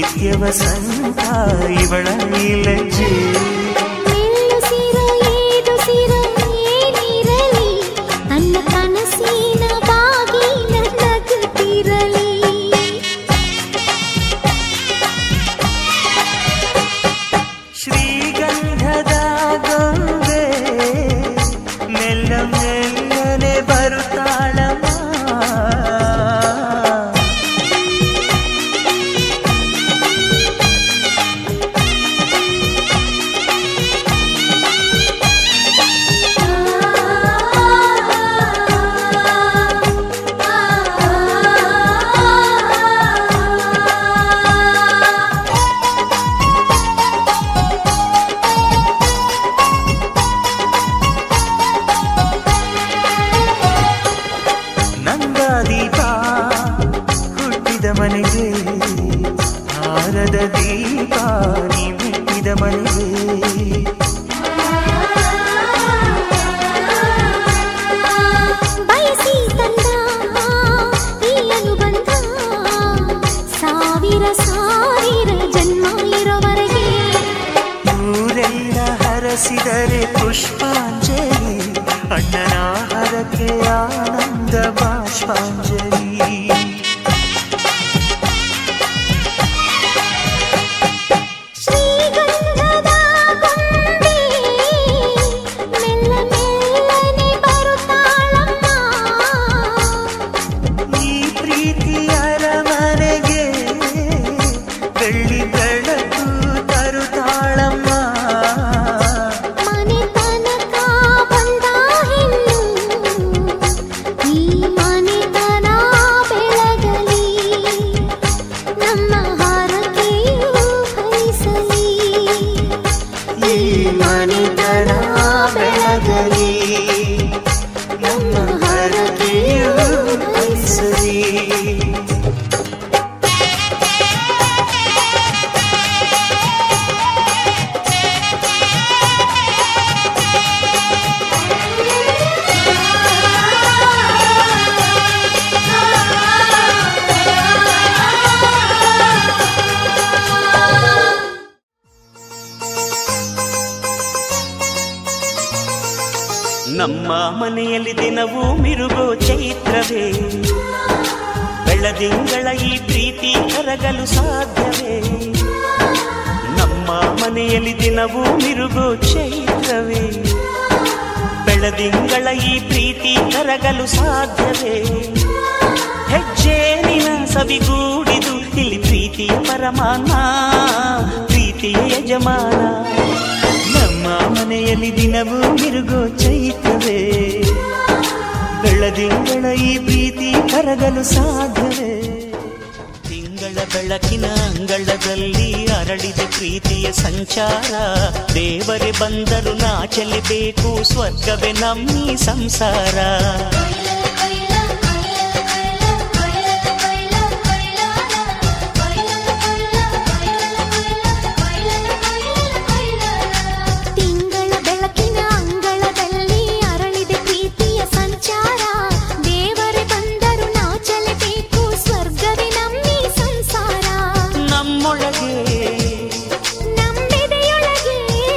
ಪ್ರೀತಿಯ ವಸಂತ ಇವಳ ಈ ಲಜ್ಜೆ ಮೆಲ್ಲುಸಿರ ಏದುಸಿರ ಏನಿರಲಿ ನನ್ನ ಕನಸಿನ ಬಾಗಿನ ನಗುತ್ತಿರಲಿ ಶ್ರೀಗಂಧದ ಗೊಂಬೆ ಮೆಲ್ಲ ಮೆಲ್ಲನೆ ಬರುತ್ತಾಳಮ್ಮ ನಂದ ದೀಪ ಹುಟ್ಟಿದ ಮನೆಗೆ ಹಾರದ ದೀಪ ನೀ ಮೆಟ್ಟಿದ ಮನೆಗೆ ಬಯಸಿ ತಂದ ಈ ಅನುಬಂಧ ಸಾವಿರ ಸಾವಿರ ಜನ್ಮ ಇರೋವರೆಗೆ ಊರೆಲ್ಲ ಹರಸಿದರೆ ಪುಷ್ಪಾಂಜಲಿ ಅಣ್ಣನ ಹರಕೆ ಆನಂದ ಬಾಷ್ಪಾಂಜಲಿ ಶ್ರೀಗಂಧದ ಗೊಂಬೆ ಮೆಲ್ಲ ಮೆಲ್ಲನೆ ಬರುತ್ತಾಳಮ್ಮ ಈ ಪ್ರೀತಿಯ ಅರಮನೆಗೆ ಬೆಳ್ಳಿ ಬೆಳಕು ತರುತ್ತಾಳಮ್ಮ ಮನೆ ತನಕ ಬಂದ ಹೆಣ್ಣು ಈ ಮನೆತನ ಬೆಳಗಲಿ ನಮ್ಮ ಹಾರಕೆಯು ಫಲಿಸಲಿ ಈ ಮನೆತನ ಬೆಳಗಲಿ ನಮ್ಮ ಹರಕೆಯು ಫಲಿಸಲಿ ನಮ್ಮ ಮನೆಯಲ್ಲಿ ದಿನವೂ ಮಿರುಗೋ ಚೈತ್ರವೇ ಬೆಳದಿಂಗಳ ಈ ಪ್ರೀತಿ ಕರಗಲು ಸಾಧ್ಯವೇ ನಮ್ಮ ಮನೆಯಲ್ಲಿ ದಿನವೂ ಮಿರುಗೋ ಚೈತ್ರವೇ ಬೆಳದಿಂಗಳ ಈ ಪ್ರೀತಿ ಕರಗಲು ಸಾಧ್ಯವೇ ಹೆಜ್ಜೇನಿನ ಸವಿಗೂಡಿದು ಇಲ್ಲಿ ಪ್ರೀತಿಯ ಪರಮಾನ ಪ್ರೀತಿಯ ಯಜಮಾನ ನಮ್ಮ ಮನೆಯಲ್ಲಿ ದಿನವೂ ಮಿರುಗೋ ಚೈತ್ರವೇ ಬೆಳದಿಂಗಳ ಈ ಪ್ರೀತಿ ಕರಗಲು ಸಾಧ್ಯವೇ ತಿಂಗಳ ಬೆಳಕಿನ ಅಂಗಳದಲ್ಲಿ ಅರಳಿದ ಪ್ರೀತಿಯ ಸಂಚಾರ ದೇವರೇ ಬಂದರು ನಾಚಲಿಬೇಕು ಸ್ವರ್ಗವೇ ನಮ್ಮಿ ಸಂಸಾರ ತಿಂಗಳ ಬೆಳಕಿನ ಅಂಗಳದಲ್ಲಿ ಅರಳಿದೆ ಪ್ರೀತಿಯ ಸಂಚಾರ ದೇವರೇ ಬಂದರು ನಾಚಲೇಬೇಕು ಸ್ವರ್ಗವೇ ನಮ್ಮಿ ಸಂಸಾರ ನಮ್ಮೊಳಗೆ ನಮ್ಮೆದೆಯೊಳಗೆ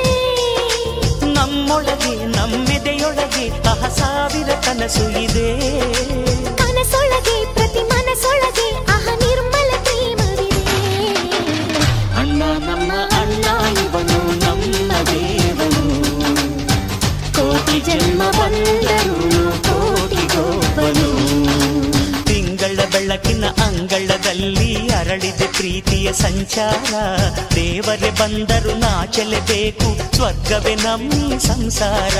ನಮ್ಮೊಳಗೆ ನಮ್ಮೆದೆಯೊಳಗೆ ಅಹ ಸಾವಿರ ಕನಸು ಇದೆ ಕನಸೊಳಗೆ ಪ್ರತಿ ಮನಸೊಳಗೆ ಅಹ ನಿರ್ಮಲ ಪ್ರೇಮವಿದೆ ಅಣ್ಣ ನಮ್ಮ ಅಣ್ಣ ಇವನು ನಮ್ಮ ದೇವನು ಕೋಟಿ ಜನ್ಮ ಬಂದರು ಕೋಟಿಗೊಬ್ಬನು ತಿಂಗಳ ಬೆಳಕಿನ ಅಂಗಳದಲ್ಲಿ ಅರಳಿದೆ ಪ್ರೀತಿಯ ಸಂಚಾರ ದೇವರೇ ಬಂದರು ನಾಚಲೇಬೇಕು ಸ್ವರ್ಗವೇ ನಮ್ಮಿ ಸಂಸಾರ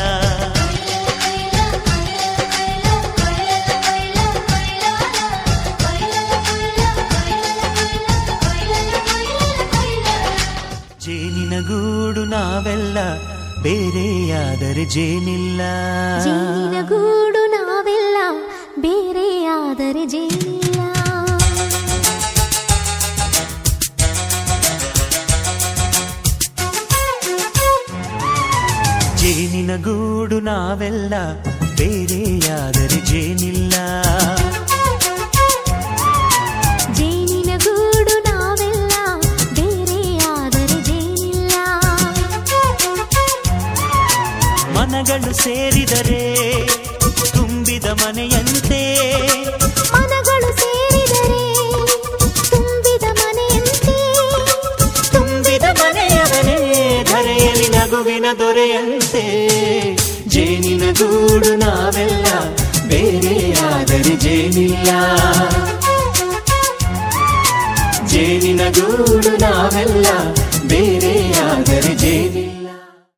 ಜೇನಿನ ಗೂಡು ನಾವೆಲ್ಲ ಬೇರೆಯಾದರೆ ಜೇನಿಲ್ಲ ಜೇನಿನ ಗೂಡು ನಾವೆಲ್ಲ ಬೇರೆಯಾದರೆ ಜೇನಿಲ್ಲ ಜೇನಿನ ಗೂಡು ನಾವೆಲ್ಲ ಬೇರೆಯಾದರೆ ಜೇನಿಲ್ಲ ಜೇನಿನ ಗೂಡು ನಾವೆಲ್ಲ ಮನಗಳು ಸೇರಿದರೆ ತುಂಬಿದ ಮನೆಯಂತೆ ಮನಗಳು ಸೇರಿದರೆ ತುಂಬಿದ ಮನೆಯಂತೆ ತುಂಬಿದ ಮನೆಯವನೇ ಧರೆಯಲ್ಲಿ ನಗುವಿನ ದೊರೆಯಂತೆ ಜೇನಿನ ಗೂಡು ನಾವೆಲ್ಲ ಬೇರೆಯಾದರೆ ಜೇನಿಲ್ಲ ಜೇನಿನ ಗೂಡು ನಾವೆಲ್ಲ